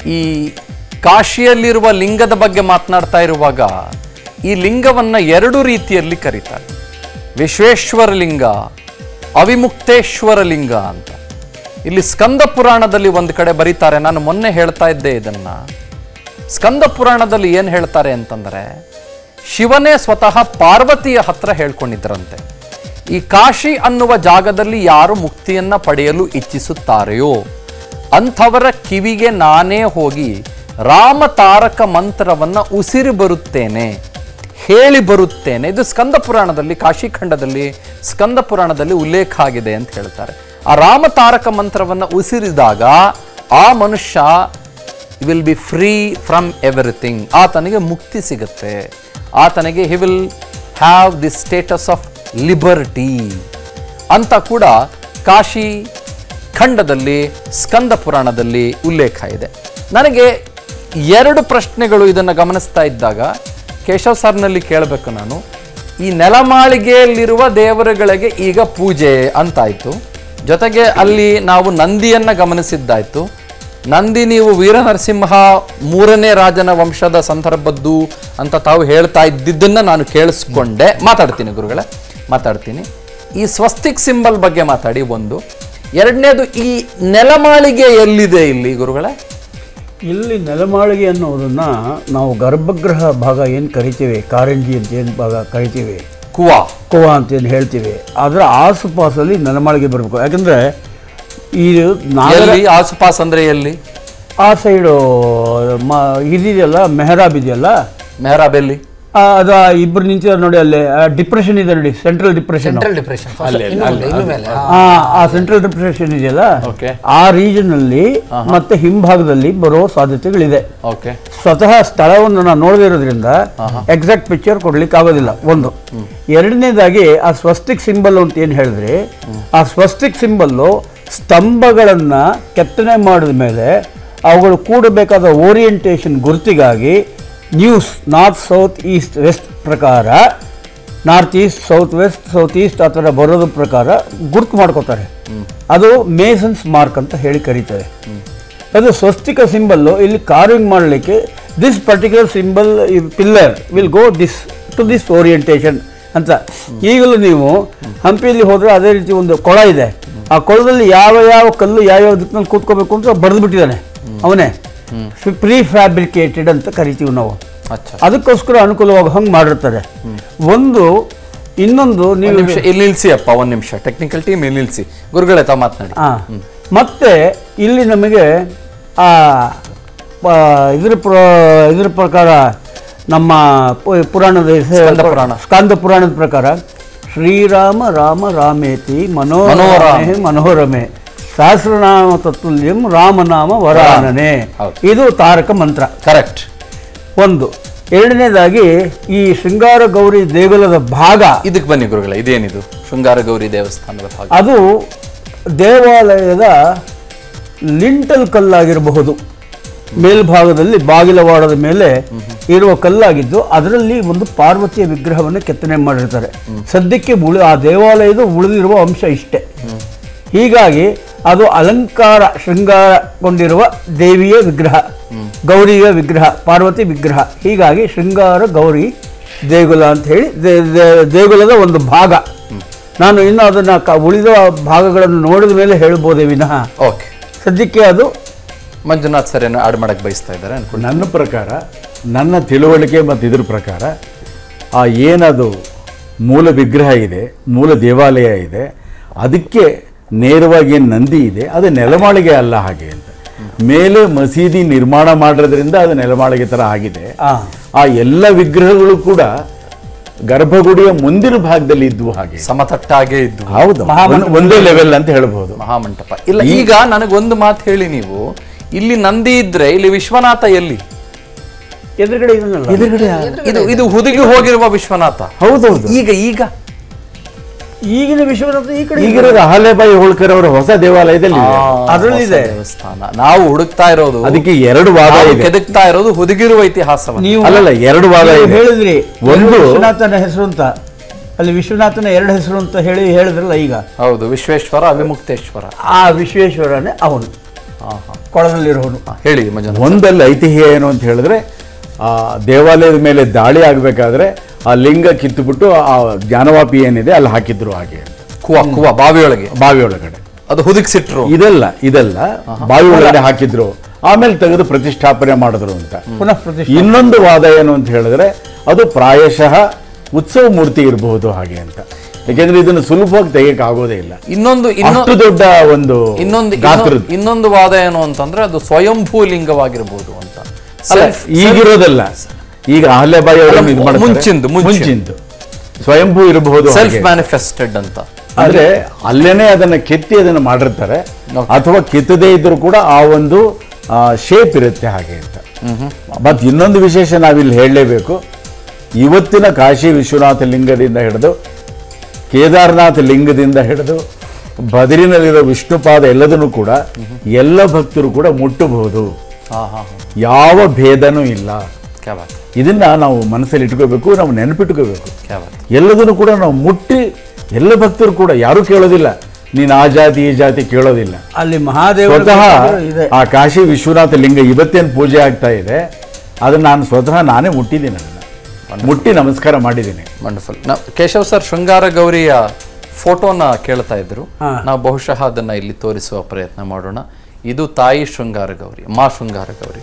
ಈ ಕಾಶಿಯಲ್ಲಿರುವ ಲಿಂಗದ ಬಗ್ಗೆ ಮಾತನಾಡ್ತಾ ಇರುವಾಗ ಈ ಲಿಂಗವನ್ನ ಎರಡು ರೀತಿಯಲ್ಲಿ ಕರೀತಾರೆ ವಿಶ್ವೇಶ್ವರ ಲಿಂಗ ಅವಿಮುಕ್ತೇಶ್ವರ ಲಿಂಗ ಅಂತ ಇಲ್ಲಿ ಸ್ಕಂದ ಪುರಾಣದಲ್ಲಿ ಒಂದು ಕಡೆ ಬರೀತಾರೆ ನಾನು ಮೊನ್ನೆ ಹೇಳ್ತಾ ಇದ್ದೆ ಇದನ್ನ ಸ್ಕಂದ ಪುರಾಣದಲ್ಲಿ ಏನು ಹೇಳ್ತಾರೆ ಅಂತಂದರೆ ಶಿವನೇ ಸ್ವತಃ ಪಾರ್ವತಿಯ ಹತ್ರ ಹೇಳ್ಕೊಂಡಿದ್ರಂತೆ ಈ ಕಾಶಿ ಅನ್ನುವ ಜಾಗದಲ್ಲಿ ಯಾರು ಮುಕ್ತಿಯನ್ನ ಪಡೆಯಲು ಇಚ್ಛಿಸುತ್ತಾರೆಯೋ ಅಂಥವರ ಕಿವಿಗೆ ನಾನೇ ಹೋಗಿ ರಾಮ ತಾರಕ ಮಂತ್ರವನ್ನ ಉಸಿರಿ ಬರುತ್ತೇನೆ ಹೇಳಿ ಬರುತ್ತೇನೆ ಇದು ಸ್ಕಂದ ಪುರಾಣದಲ್ಲಿ ಕಾಶಿಖಂಡದಲ್ಲಿ ಸ್ಕಂದ ಪುರಾಣದಲ್ಲಿ ಉಲ್ಲೇಖ ಆಗಿದೆ ಅಂತ ಹೇಳ್ತಾರೆ ಆ ರಾಮ ತಾರಕ ಮಂತ್ರವನ್ನ ಉಸಿರಿದಾಗ ಆ ಮನುಷ್ಯ will be free from everything ಆತನಿಗೆ ಮುಕ್ತಿ ಸಿಗುತ್ತೆ ಆತನಿಗೆ he will have the status of liberty ಅಂತ ಕೂಡ ಕಾಶಿ ಖಂಡದಲ್ಲಿ ಸ್ಕಂದ ಪುರಾಣದಲ್ಲಿ ಉಲ್ಲೇಖ ಇದೆ ನನಗೆ ಎರಡು ಪ್ರಶ್ನೆಗಳು ಇದನ್ನು ಗಮನಿಸ್ತಾ ಇದ್ದಾಗ ಕೇಶವ್ ಸರ್ನಲ್ಲಿ ಕೇಳಬೇಕು ನಾನು ಈ ನೆಲಮಾಳಿಗೆಯಲ್ಲಿರುವ ದೇವರುಗಳಿಗೆ ಈಗ ಪೂಜೆ ಅಂತಾಯ್ತು ಜೊತೆಗೆ ಅಲ್ಲಿ ನಾವು ನಂದಿಯನ್ನ ಗಮನಿಸಿದ್ದಾಯ್ತು ನಂದಿ ನೀವು ವೀರನರಸಿಂಹ ಮೂರನೇ ರಾಜನ ವಂಶದ ಸಂದರ್ಭದ್ದು ಅಂತ ತಾವು ಹೇಳ್ತಾ ಇದ್ದಿದ್ದನ್ನ ನಾನು ಕೇಳಿಸ್ಕೊಂಡೆ ಮಾತಾಡ್ತೀನಿ ಗುರುಗಳೇ ಮಾತಾಡ್ತೀನಿ ಈ ಸ್ವಸ್ತಿಕ್ ಸಿಂಬಲ್ ಬಗ್ಗೆ ಮಾತಾಡಿ ಒಂದು ಎರಡನೇದು ಈ ನೆಲಮಾಳಿಗೆ ಎಲ್ಲಿದೆ ಇಲ್ಲಿ ಗುರುಗಳೇ ಇಲ್ಲಿ ನೆಲಮಾಳಿಗೆ ಅನ್ನೋದನ್ನ ನಾವು ಗರ್ಭಗೃಹ ಭಾಗ ಏನು ಕರಿತೀವಿ ಕಾರಂಜಿ ಅಂತ ಏನು ಭಾಗ ಕರಿತೀವಿ ಕುವಾ ಕುವ ಅಂತ ಏನು ಹೇಳ್ತೀವಿ ಅದರ ಆಸುಪಾಸಲ್ಲಿ ನೆಲಮಾಳಿಗೆ ಬರಬೇಕು ಯಾಕಂದರೆ ಈ ನಾಗರ ಎಲ್ಲಿ ಆಸುಪಾಸ್ ಅಂದ್ರೆ ಎಲ್ಲಿ ಆ ಸೈಡು ಮ ಇದಿದೆಯಲ್ಲ ಮೆಹರಾಬ್ ಇದೆಯಲ್ಲ ಮೆಹರಾಬ್ ಎಲ್ಲಿ ಆ, ಅದು ಆ ಇಬ್ರು ನಿಂತಿದ್ದಾರೆ ನೋಡಿ ಅಲ್ಲಿ ಡಿಪ್ರೆಷನ್ ಇದೆ ನೋಡಿ ಸೆಂಟ್ರಲ್ ಡಿಪ್ರೆಷನ್ ಡಿಪ್ರೆಷನ್ ಮೇಲೆ ಆ ಆ ಸೆಂಟ್ರಲ್ ಡಿಪ್ರೆಷನ್ ಇದೆಯಲ್ಲ ಓಕೆ ಆ ರೀಜನ್ ಅಲ್ಲಿ ಮತ್ತೆ ಹಿಂಭಾಗದಲ್ಲಿ ಬರೋ ಸಾಧ್ಯತೆಗಳಿದೆ ಓಕೆ ಸ್ವತಃ ಸ್ಥಳವನ್ನು ನಾವು ನೋಡದೇ ಇರೋದ್ರಿಂದ ಎಕ್ಸಾಕ್ಟ್ ಪಿಕ್ಚರ್ ಕೊಡ್ಲಿಕ್ಕೆ ಆಗೋದಿಲ್ಲ ಒಂದು ಎರಡನೇದಾಗಿ ಆ ಸ್ವಸ್ತಿಕ್ ಸಿಂಬಲ್ ಅಂತ ಏನು ಹೇಳಿದ್ರೆ ಆ ಸ್ವಸ್ತಿಕ್ ಸಿಂಬಲ್ಲು ಸ್ತಂಭಗಳನ್ನ ಕೆತ್ತನೆ ಮಾಡಿದ ಮೇಲೆ ಅವುಗಳು ಕೂಡಬೇಕಾದ ಓರಿಯಂಟೇಷನ್ ಗುರುತಿಗಾಗಿ news north south east west ಪ್ರಕಾರ north east south west south east ಆ ಥರ ಬರೋದ್ರ ಪ್ರಕಾರ ಗುರ್ತು ಮಾಡ್ಕೋತಾರೆ ಅದು ಮೇಸನ್ಸ್ ಮಾರ್ಕ್ ಅಂತ ಹೇಳಿ ಕರೀತಾರೆ ಅದು ಸ್ವಸ್ತಿಕ ಸಿಂಬಲ್ಲು ಇಲ್ಲಿ ಕಾರ್ವಿಂಗ್ ಮಾಡಲಿಕ್ಕೆ this particular symbol pillar will go this to this orientation ಅಂತ ಈಗಲೂ ನೀವು ಹಂಪಿಯಲ್ಲಿ ಹೋದರೆ ಅದೇ ರೀತಿ ಒಂದು ಕೊಳ ಇದೆ ಆ ಕೊಳದಲ್ಲಿ ಯಾವ ಯಾವ ಕಲ್ಲು ಯಾವ್ಯಾವ ದಿಕ್ಕಿನಲ್ಲಿ ಕೂತ್ಕೋಬೇಕು ಅಂತ ಬರೆದು ಬಿಟ್ಟಿದ್ದಾನೆ ಅವನೇ ಪ್ರೀ ಫ್ಯಾಬ್ರಿಕೇಟೆಡ್ ಅಂತ ಕರಿತೀವಿ ನಾವು ಅಚ್ಚಾ ಅದಕ್ಕೋಸ್ಕರ ಅನುಕೂಲವಾಗಿ ಹಂಗೆ ಮಾಡಿರ್ತಾರೆ ಒಂದು ಇನ್ನೊಂದು ಒಂದ್ ನೀವು ನಿಮಿಷ ಇಲ್ಲಿ ನಿಲ್ಸಿ ಅಪ್ಪ ಒಂದ್ ನಿಮಿಷ ಟೆಕ್ನಿಕಲ್ ಟೀಮ್ ಇಲ್ಲಿ ನಿಲ್ಸಿ ಗುರುಗಳೇ ತಾವು ಮಾತನಾಡಿ ಆ, ಮತ್ತೆ ಇಲ್ಲಿ ನಮಗೆ ಆ ಪ- ಇದ್ರ ಪ್ರ ಇದ್ರ ಪ್ರಕಾರ ನಮ್ಮ ಪು- ಪುರಾಣದ ಹೆಸರು- ಸ್ಕಂದ ಪುರಾಣ. ಸ್ಕಂದ ಪುರಾಣದ ಪ್ರಕಾರ ಶ್ರೀರಾಮ ರಾಮ ರಾಮೇತಿ ಮನೋರಮೆ ಮನೋರಮೆ ಸಹಸ್ರನಾಮ ತತ್ತುಲ್ಯಂ ರಾಮನಾಮ ವರಾನನೆ ಹೌದು. ಇದು ತಾರಕ ಮಂತ್ರ ಕರೆಕ್ಟ್ ಒಂದು ಎರಡನೇದಾಗಿ ಈ ಶೃಂಗಾರ ಗೌರಿ ದೇಗುಲದ ಭಾಗ ಇದಕ್ಕೆ ಬನ್ನಿ ಗುರುಗಳೇ ಇದೇನಿದು ಶೃಂಗಾರ ಗೌರಿ ದೇವಸ್ಥಾನದ ಭಾಗ ಅದು ದೇವಾಲಯದ ಲಿಂಟಲ್ ಕಲ್ಲಾಗಿರಬಹುದು ಮೇಲ್ಭಾಗದಲ್ಲಿ ಬಾಗಿಲವಾಡದ ಮೇಲೆ ಇರುವ ಕಲ್ಲಾಗಿದ್ದು ಅದರಲ್ಲಿ ಒಂದು ಪಾರ್ವತಿಯ ವಿಗ್ರಹವನ್ನು ಕೆತ್ತನೆ ಮಾಡಿರ್ತಾರೆ ಸದ್ಯಕ್ಕೆ ಉಳಿ ಆ ದೇವಾಲಯದ ಉಳಿದಿರುವ ಅಂಶ ಇಷ್ಟೇ ಹೀಗಾಗಿ ಅದು ಅಲಂಕಾರ ಶೃಂಗಾರಗೊಂಡಿರುವ ದೇವಿಯ ವಿಗ್ರಹ ಗೌರಿಯ ವಿಗ್ರಹ ಪಾರ್ವತಿ ವಿಗ್ರಹ ಹೀಗಾಗಿ ಶೃಂಗಾರ ಗೌರಿ ದೇಗುಲ ಅಂತ ಹೇಳಿ ದೇ- ದೇ- ದೇಗುಲದ ಒಂದು ಭಾಗ ನಾನು ಇನ್ನು ಅದನ್ನು ಕ ಉಳಿದ ಭಾಗಗಳನ್ನು ನೋಡಿದ ಮೇಲೆ ಹೇಳ್ಬೋದೇ ವಿನಃ ಓಕೆ ಸದ್ಯಕ್ಕೆ ಅದು ಮಂಜುನಾಥ್ ಸರ್ ಏನು ಆಡ್ ಮಾಡಕ್ ಬಯಸ್ತಾ ಇದ್ದಾರೆ ಅನ್ಕೊಂಡು ನನ್ನ ಪ್ರಕಾರ ನನ್ನ ತಿಳುವಳಿಕೆ ಮತ್ತು ಇದ್ರ ಪ್ರಕಾರ ಆ ಏನದು ಮೂಲ ವಿಗ್ರಹ ಇದೆ ಮೂಲ ದೇವಾಲಯ ಇದೆ ಅದಕ್ಕೆ ನೇರವಾಗಿ ಏನು ನಂದಿ ಇದೆ ಅದು ನೆಲಮಾಳಿಗೆ ಅಲ್ಲ ಹಾಗೆ ಅಂತ ಮೇಲೆ ಮಸೀದಿ ನಿರ್ಮಾಣ ಮಾಡಿರೋದ್ರಿಂದ ಅದು ನೆಲಮಾಳಿಗೆ ಥರ ಆಗಿದೆ ಆ, ಆ ಎಲ್ಲ ವಿಗ್ರಹಗಳು ಕೂಡ ಗರ್ಭಗುಡಿಯ ಮುಂದಿನ ಭಾಗದಲ್ಲಿ ಇದ್ವು ಹಾಗೆ ಸಮತಟ್ಟಾಗೆ ಇದ್ದು ಹೌದು ಒಂದ್- ಒಂದೇ ಲೆವೆಲ್ ಅಂತ ಹೇಳ್ಬೋದು ಮಹಾಮಂಟಪ ಇಲ್ಲ ಈಗ ನನಗೊಂದು ಮಾತು ಹೇಳಿ ನೀವು ಇಲ್ಲಿ ನಂದಿ ಇದ್ರೆ ಇಲ್ಲಿ ವಿಶ್ವನಾಥ ಎಲ್ಲಿ ಎದುರುಗಡೆ ಇದನ್ನಲ್ಲ ಇದು ಇದು ಹುದುಗಿ ಹೋಗಿರುವ ವಿಶ್ವನಾಥ ಹೌದೌದು ಈಗ ಈಗ ಈಗಿನ ವಿಶ್ವನಾಥ ಈ ಕಡೆ ಈಗಿರೋದು ಅಹಲ್ಯಬಾಯಿ ಹೋಳ್ಕರ್ ಅವರ ಹೊಸ ದೇವಾಲಯದಲ್ಲಿ ಇದೆ. ಅದ್ರಲ್ಲಿದೆ. ಹೊಸ ದೇವಸ್ಥಾನ ನಾವು ಹುಡುಕ್ತಾ ಇರೋದು ಅದಕ್ಕೆ ಎರಡು ವಾದ ನಾವು ಇದೆ ಕೆದಕ್ತಾ ಇರೋದು ಹುದುಗಿರುವ ಇತಿಹಾಸವನ್ನು ನೀವು ಅಲ್ಲಲ್ಲ ಎರಡು ವಾದ ನೀವು ಇದೆ ಹೇಳಿದ್ರಿ ಒಂದು- ಎರಡು ವಿಶ್ವನಾಥನ ಹೆಸರು ಅಂತ ಅಲ್ಲಿ ವಿಶ್ವನಾಥನ ಎರಡು ಹೆಸರು ಅಂತ ಹೇಳಿ ಹೇಳಿದ್ರಲ್ಲ ಈಗ ಹೌದು ವಿಶ್ವೇಶ್ವರ ಅವಿಮುಕ್ತೇಶ್ವರ ಆ ವಿಶ್ವೇಶ್ವರನೇ ಅವನು ಕೊಳದಲ್ಲಿರೋನು ಹೇಳಿ ಮಂಜುನಾಥ್ ಒಂದಲ್ಲಿ ಐತಿಹ್ಯ ಏನು ಅಂತ ಹೇಳಿದ್ರೆ ಆ ದೇವಾಲಯದ ಮೇಲೆ ದಾಳಿ ಆಗಬೇಕಾದ್ರೆ ಆ ಲಿಂಗ ಕಿತ್ತುಬಿಟ್ಟು ಆ ಜ್ಞಾನವಾಪಿ ಏನಿದೆ ಅಲ್ಲಿ ಹಾಕಿದ್ರು ಹಾಗೆ ಅಂತ ಕುವ ಕುವ ಬಾವಿಯೊಳಗೆ ಬಾವಿ ಒಳಗಡೆ ಅದು ಹುದುಗಿಸಿಟ್ರು ಇದಲ್ಲ ಇದಲ್ಲ ಬಾವಿ ಒಳಗಡೆ ಹಾಕಿದ್ರು ಆಮೇಲೆ ತೆಗೆದು ಪ್ರತಿಷ್ಠಾಪನೆ ಮಾಡಿದ್ರು ಅಂತ ಪುನಃ ಪ್ರತಿಷ್ಠೆ ಇನ್ನೊಂದು ವಾದ ಏನು ಅಂತ ಹೇಳಿದ್ರೆ ಅದು ಪ್ರಾಯಶಃ ಉತ್ಸವ ಮೂರ್ತಿ ಇರಬಹುದು ಹಾಗೆ ಅಂತ ಯಾಕೆಂದ್ರೆ ಇದನ್ನು ಸುಲಭವಾಗಿ ತೆಗೆಯಕ್ಕೆ ಆಗೋದೇ ಇಲ್ಲ ಇನ್ನೊಂದು ಅಷ್ಟು ಇನ್ನೊಂದು ದೊಡ್ಡ ಒಂದು ಇನ್ನೊಂದು ಗಾತ್ರದ ಇನ್ನೊಂದು- ಇನ್ನೊಂದು ವಾದ ಏನು ಅಂತಂದ್ರೆ ಅದು ಸ್ವಯಂಭೂ ಲಿಂಗವಾಗಿರ್ಬೋದು ಅಂತ ಅಲ್ಲ, Self- ಈಗಿರೋದಲ್ಲ ಈಗ ಅಹಲ್ಯಬಾಯಿ ಅವರನ್ನು ಇದು ಮಾಡ್ತಾರೆ. ಮುಂಚಿಂದು, ಮುಂಚೆ. ಮುಂಚಿಂದು ಸ್ವಯಂಭೂ ಇರಬಹುದು ಸೆಲ್ಫ್ ಹಾಗೆ. ಮ್ಯಾನಿಫೆಸ್ಟೆಡ್ ಅಂತ ಅಂದ್ರೆ ಅಲ್ಲೇನೆ ಅದನ್ನ ಕೆತ್ತಿ ಅದನ್ನ ಮಾಡಿರ್ತಾರೆ Okay. ಅಥವಾ ಕೆತ್ತದೇ ಇದ್ರೂ ಕೂಡ ಆ ಒಂದು ಶೇಪ್ ಇರುತ್ತೆ ಹಾಗೆ ಅಂತ ಮತ್ತೆ ಇನ್ನೊಂದು ವಿಶೇಷ ನಾವಿಲ್ಲಿ ಹೇಳಲೇಬೇಕು ಇವತ್ತಿನ ಕಾಶಿ ವಿಶ್ವನಾಥ ಲಿಂಗದಿಂದ ಹಿಡಿದು ಕೇದಾರನಾಥ ಲಿಂಗದಿಂದ ಹಿಡಿದು ಬದರಿನಲ್ಲಿರೋ ವಿಷ್ಣುಪಾದ ಎಲ್ಲದನ್ನು ಕೂಡ ಎಲ್ಲ ಭಕ್ತರು ಕೂಡ ಮುಟ್ಟಬಹುದು ಹಾ ಹಾ ಯಾವ ಭೇದನೂ ಇಲ್ಲ ಕ್ಯಾ ಬಾತ್ ಇದನ್ನ ನಾವು ಮನಸ್ಸಲ್ಲಿ ಇಟ್ಕೋಬೇಕು ನಾವು ನೆನಪಿಟ್ಕೋಬೇಕು ಕ್ಯಾ ಬಾತ್ ಎಲ್ಲದನ್ನು ಕೂಡ ನಾವು ಮುಟ್ಟಿ ಎಲ್ಲ ಭಕ್ತರು ಕೂಡ ಯಾರೂ ಕೇಳೋದಿಲ್ಲ ನೀನು ಆ ಜಾತಿ ಈ ಜಾತಿ ಕೇಳೋದಿಲ್ಲ ಅಲ್ಲಿ ಮಹಾದೇವರ ಸ್ವತಃ ಇದೆ ಆ ಕಾಶಿ ವಿಶ್ವನಾಥ ಲಿಂಗ ಇವತ್ತೇನು ಪೂಜೆ ಆಗ್ತಾ ಇದೆ ಅದನ್ನ ನಾನು ಸ್ವತಃ ನಾನೇ ಮುಟ್ಟಿದ್ದೀನಿ ಅದನ್ನ ಮುಟ್ಟಿ ನಮಸ್ಕಾರ ಮಾಡಿದ್ದೀನಿ ವಂಡರ್ಫುಲ್ ಕೇಶವ್ ಸರ್ ಶೃಂಗಾರ ಗೌರಿಯ ಫೋಟೋನ ಕೇಳ್ತಾ ಇದ್ರು ಹಾ. ನಾವು ಬಹುಶಃ ಅದನ್ನ ಇಲ್ಲಿ ತೋರಿಸುವ ಪ್ರಯತ್ನ ಮಾಡೋಣ ಇದು ತಾಯಿ ಶೃಂಗಾರ ಗೌರಿ ಮಾ ಶೃಂಗಾರ ಗೌರಿ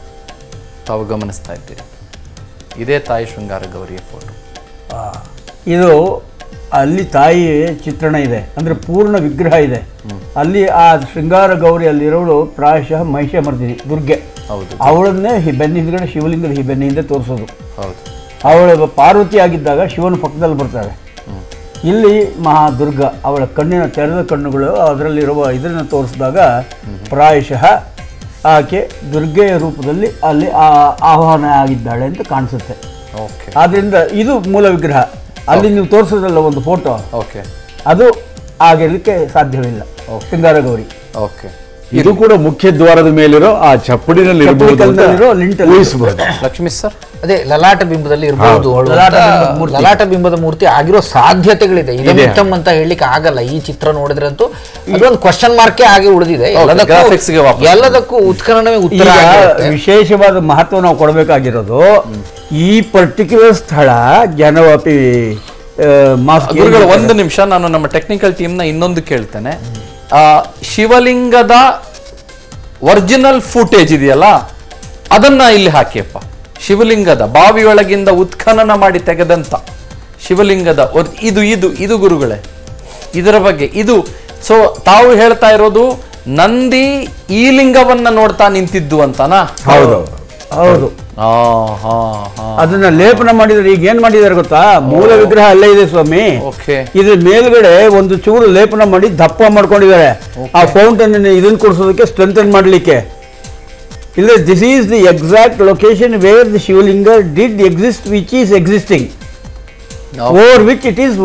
ತಾವು ಗಮನಿಸ್ತಾ ಇದ್ದೀರಿ ಇದೇ ತಾಯಿ ಶೃಂಗಾರ ಗೌರಿಯ ಫೋಟೋ ಆ, ಇದು ಅಲ್ಲಿ ತಾಯಿ ಚಿತ್ರಣ ಇದೆ ಅಂದ್ರೆ ಪೂರ್ಣ ವಿಗ್ರಹ ಇದೆ ಅಲ್ಲಿ ಆ ಶೃಂಗಾರ ಗೌರಿ ಅಲ್ಲಿರೋಳು ಪ್ರಾಯಶಃ ಮಹಿಷಮರ್ದಿನಿ ದುರ್ಗೆ ಹೌದು ಅವಳನ್ನೇ ಹಿ- ಬೆನ್ನ ಹಿಂದ್ಗಡೆ ಶಿವಲಿಂಗದ ಹಿ ಬೆನ್ನಿಂದ ತೋರಿಸೋದು ಹೌದು ಅವಳ ಪಾರ್ವತಿ ಆಗಿದ್ದಾಗ ಶಿವನ ಪಕ್ಕದಲ್ಲಿ ಬರ್ತಾಳೆ ಇಲ್ಲಿ ಮಹಾದುರ್ಗ ಅವಳ ಕಣ್ಣಿನ ತೆರೆದ ಕಣ್ಣುಗಳು ಅದರಲ್ಲಿರುವ ಇದನ್ನು ತೋರಿಸಿದಾಗ ಪ್ರಾಯಶಃ ಆಕೆ ದುರ್ಗೆಯ ರೂಪದಲ್ಲಿ ಅಲ್ಲಿ ಆ- ಆಹ್ವಾನ ಆಗಿದ್ದಾಳೆ ಅಂತ ಕಾಣಿಸುತ್ತೆ ಓಕೆ ಆದ್ರಿಂದ ಇದು ಮೂಲ ವಿಗ್ರಹ ಅಲ್ಲಿ ನೀವು ತೋರಿಸೋದಲ್ಲ ಒಂದು ಫೋಟೋ ಓಕೆ ಅದು ಆಗಿರ್ಲಿಕ್ಕೆ ಸಾಧ್ಯವಿಲ್ಲ ಶೃಂಗಾರ ಗೌರಿ ಓಕೆ ಇದು ಕೂಡ ಮುಖ್ಯ ದ್ವಾರದ ಮೇಲಿರೋ ಆ ಚಪ್ಪಡಿನಲ್ಲಿ ಇರಬಹುದು ಅಂತ ಕಲ್ಲಿನಲ್ಲಿರೋ ಲಿಂಟಲ್ಲಿ. ಊಹಿಸಬಹುದು ಲಕ್ಷ್ಮೀ ಸರ್ ಅದೇ ಲಲಾಟ ಬಿಂಬದಲ್ಲಿ ಇರಬಹುದು ಅವಳು ಲಲಾಟ ಅಂತ ಬಿಂಬದ ಮೂರ್ತಿ. ಲಲಾಟ ಬಿಂಬದ ಮೂರ್ತಿ ಆಗಿರೋ ಸಾಧ್ಯತೆಗಳಿದೆ ಇದೆ. ಇದಮಿತ್ತಮ್ ಅಂತ ಹೇಳಲಿಕ್ಕೆ ಆಗಲ್ಲ ಈ ಚಿತ್ರ ನೋಡಿದ್ರೆ ಅಂತೂ ಅದೊಂದು ಕ್ವಶನ್ ಮಾರ್ಕೇ ಆಗಿ ಉಳಿದಿದೆ ಎಲ್ಲದಕ್ಕೂ graphics ಗೆ ವಾಪಸ್. ಎಲ್ಲದಕ್ಕೂ ಉತ್ಖನನವೇ ಉತ್ತರ ಈಗ ಆಗಿರುತ್ತೆ. ವಿಶೇಷವಾದ ಮಹತ್ವ ನಾವು ಕೊಡಬೇಕಾಗಿರೋದು ಈ ಪರ್ಟಿಕ್ಯುಲರ್ ಸ್ಥಳ ಜನವಾಪಿ ಮಾಸ್ ಗುರುಗಳು ಒಂದು ನಿಮಿಷ ನಾನು ನಮ್ಮ ಟೆಕ್ನಿಕಲ್ ಟೀಮ್ನ ಇನ್ನೊಂದು ಕೇಳ್ತೇನೆ ಆ, ಶಿವಲಿಂಗದ ಒರಿಜಿನಲ್ ಫೂಟೇಜ್ ಇದೆಯಲ್ಲ ಅದನ್ನ ಇಲ್ಲಿ ಹಾಕಿಯಪ್ಪ ಶಿವಲಿಂಗದ ಬಾವಿಯೊಳಗಿಂದ ಉತ್ಖನನ ಮಾಡಿ ತೆಗೆದಂತ ಶಿವಲಿಂಗದ ಒರ್- ಇದು ಇದು ಇದು ಗುರುಗಳೇ ಇದರ ಬಗ್ಗೆ ಇದು ಸೊ ತಾವು ಹೇಳ್ತಾ ಇರೋದು ನಂದಿ ಈ ಲಿಂಗವನ್ನ ನೋಡ್ತಾ ನಿಂತಿದ್ದು ಅಂತನಾ ಹೌದೌದು ಹೌದು ಆ, ಹಾ ಹಾ ಅದನ್ನ ಲೇಪನ ಮಾಡಿದ್ರೆ ಈಗ ಏನ್ ಮಾಡಿದಾರೆ ಗೊತ್ತಾ ಮೂಲ ವಿಗ್ರಹ ಅಲ್ಲೇ ಇದೆ ಸ್ವಾಮಿ ಓಕೆ ಇದ್ರ ಮೇಲ್ಗಡೆ ಒಂದು ಚೂರು ಲೇಪನ ಮಾಡಿ ದಪ್ಪ ಮಾಡ್ಕೊಂಡಿದ್ದಾರೆ ಆ ಫೌಂಟನ್ ಇದನ್ನ ಕೊಡಿಸೋದಕ್ಕೆ ಸ್ಟ್ರೆಂಥನ್ ಮಾಡಲಿಕ್ಕೆ ಇಲ್ಲ this is the exact location where the Shivalinga did exist which is existing over which it is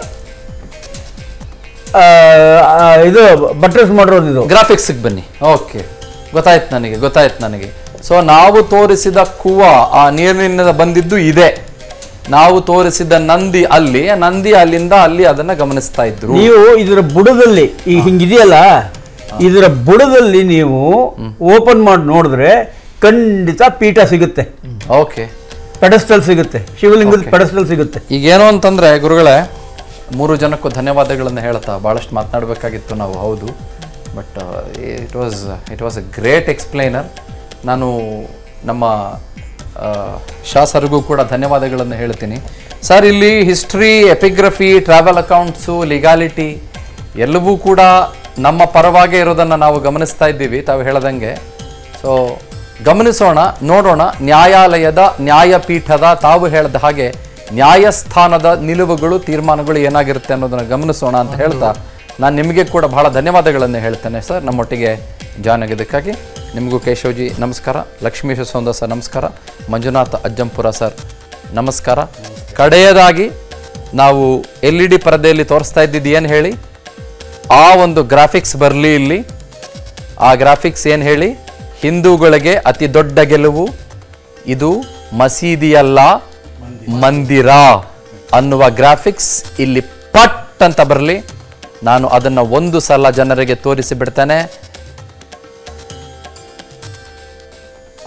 ಇದು ಬಟ್ರಸ್ ಮಾಡಿರೋದು ಇದು ಗ್ರಾಫಿಕ್ಸ್ ಬನ್ನಿ ಓಕೆ ಗೊತ್ತಾಯ್ತು ನನಗೆ ಗೊತ್ತಾಯ್ತು ನನಗೆ ಸೊ ನಾವು ತೋರಿಸಿದ ಕುವ ಆ ನೀರಿನಿಂದ ಬಂದಿದ್ದು ಇದೆ ನಾವು ತೋರಿಸಿದ ನಂದಿ ಅಲ್ಲಿ ಆ ನಂದಿ ಅಲ್ಲಿಂದ ಅಲ್ಲಿ ಅದನ್ನ ಗಮನಿಸ್ತಾ ಇದ್ರು ನೀವು ಇದರ ಬುಡದಲ್ಲಿ ಈಗ ಹಿಂಗಿದೆಯಲ್ಲ ಇದರ ಬುಡದಲ್ಲಿ ನೀವು ಓಪನ್ ಮಾಡಿ ನೋಡಿದ್ರೆ ಖಂಡಿತ ಪೀಠ ಸಿಗುತ್ತೆ ಓಕೆ ಪೆಡಸ್ಟಲ್ ಸಿಗುತ್ತೆ ಶಿವಲಿಂಗದ ಪೆಡಸ್ಟಲ್ ಸಿಗುತ್ತೆ ಈಗ ಏನು ಅಂತಂದ್ರೆ ಗುರುಗಳೇ ಮೂರು ಜನಕ್ಕೂ ಧನ್ಯವಾದಗಳನ್ನು ಹೇಳ್ತಾ ಭಾಳಷ್ಟು ಮಾತನಾಡಬೇಕಾಗಿತ್ತು ನಾವು ಹೌದು but it was it was a great explainer ನಾನು ನಮ್ಮ ಆ, ಶಾ ಸರ್ಗೂ ಕೂಡ ಧನ್ಯವಾದಗಳನ್ನು ಹೇಳ್ತೀನಿ ಸರ್ ಇಲ್ಲಿ history epigraphy travel accounts legality ಎಲ್ಲವೂ ಕೂಡ ನಮ್ಮ ಪರವಾಗೇ ಇರೋದನ್ನು ನಾವು ಗಮನಿಸ್ತಾ ಇದ್ದೀವಿ ತಾವು ಹೇಳದಂಗೆ ಸೊ ಗಮನಿಸೋಣ ನೋಡೋಣ ನ್ಯಾಯಾಲಯದ ನ್ಯಾಯಪೀಠದ ತಾವು ಹೇಳಿದ ಹಾಗೆ ನ್ಯಾಯಸ್ಥಾನದ ನಿಲುವುಗಳು ತೀರ್ಮಾನಗಳು ಏನಾಗಿರುತ್ತೆ ಅನ್ನೋದನ್ನು ಗಮನಿಸೋಣ ಅಂತ ಹೇಳ್ತಾ ನಾನು ನಿಮಗೆ ಕೂಡ ಬಹಳ ಧನ್ಯವಾದಗಳನ್ನು ಹೇಳ್ತೇನೆ ಸರ್ ನಮ್ಮೊಟ್ಟಿಗೆ ಜಾಯ್ನ್ ಆಗಿದ್ದಕ್ಕಾಗಿ ನಿಮಗೂ ಕೇಶವಜಿ ನಮಸ್ಕಾರ ಲಕ್ಷ್ಮೀಶ ಸೌಂದ ಸರ್ ನಮಸ್ಕಾರ ಮಂಜುನಾಥ್ ಅಜ್ಜಂಪುರ ಸರ್ ನಮಸ್ಕಾರ ಕಡೆಯದಾಗಿ ನಾವು ಎಲ್ ಇ ಡಿ ಪರದೆಯಲ್ಲಿ ತೋರಿಸ್ತಾ ಇದ್ದಿದ್ದು ಏನು ಹೇಳಿ ಆ ಒಂದು ಗ್ರಾಫಿಕ್ಸ್ ಬರಲಿ ಇಲ್ಲಿ ಆ ಗ್ರಾಫಿಕ್ಸ್ ಏನು ಹೇಳಿ ಹಿಂದೂಗಳಿಗೆ ಅತಿ ದೊಡ್ಡ ಗೆಲುವು ಇದು ಮಸೀದಿಯಲ್ಲ ಮಂದಿರ ಅನ್ನುವ ಗ್ರಾಫಿಕ್ಸ್ ಇಲ್ಲಿ ಪಟ್ ಅಂತ ಬರಲಿ ನಾನು ಅದನ್ನು ಒಂದು ಸಲ ಜನರಿಗೆ ತೋರಿಸಿ ಬಿಡ್ತೇನೆ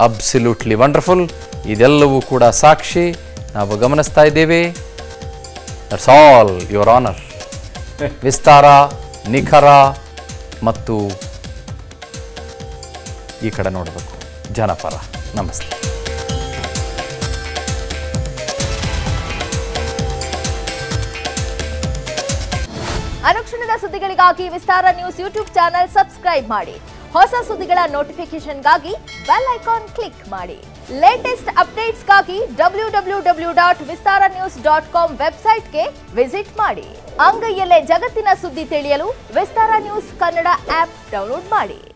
ಅಬ್ಸಲ್ಯೂಟ್ಲಿ ವಂಡರ್ಫುಲ್ ಇದೆಲ್ಲವೂ ಕೂಡ ಸಾಕ್ಷಿ ನಾವು ಗಮನಿಸ್ತಾ ಇದ್ದೇವೆ ದಟ್ಸ್ ಆಲ್ ಯುವರ್ ಆನರ್ ವಿಸ್ತಾರ ನಿಖರ ಮತ್ತು ಈ ಕಡೆ ನೋಡಬೇಕು ಜನಪರ ನಮಸ್ತೆ ಅನುಕ್ಷಣದ ಸುದ್ದಿಗಳಿಗಾಗಿ Vistara news YouTube channel subscribe ಮಾಡಿ ಹೊಸ ಸುದ್ದಿಗಳ ನೋಟಿಫಿಕೇಶನ್ಗಾಗಿ ಬೆಲ್ ಐಕಾನ್ ಕ್ಲಿಕ್ ಮಾಡಿ ಲೇಟೆಸ್ಟ್ ಅಪ್ಡೇಟ್ಸ್ಗಾಗಿ W W W dot Vistara news dot com ವೆಬ್ಸೈಟ್ಗೆ ವಿಸಿಟ್ ಮಾಡಿ ಅಂಗೈಯಲ್ಲೇ ಜಗತ್ತಿನ ಸುದ್ದಿ ತಿಳಿಯಲು Vistara news Kannada app download ಮಾಡಿ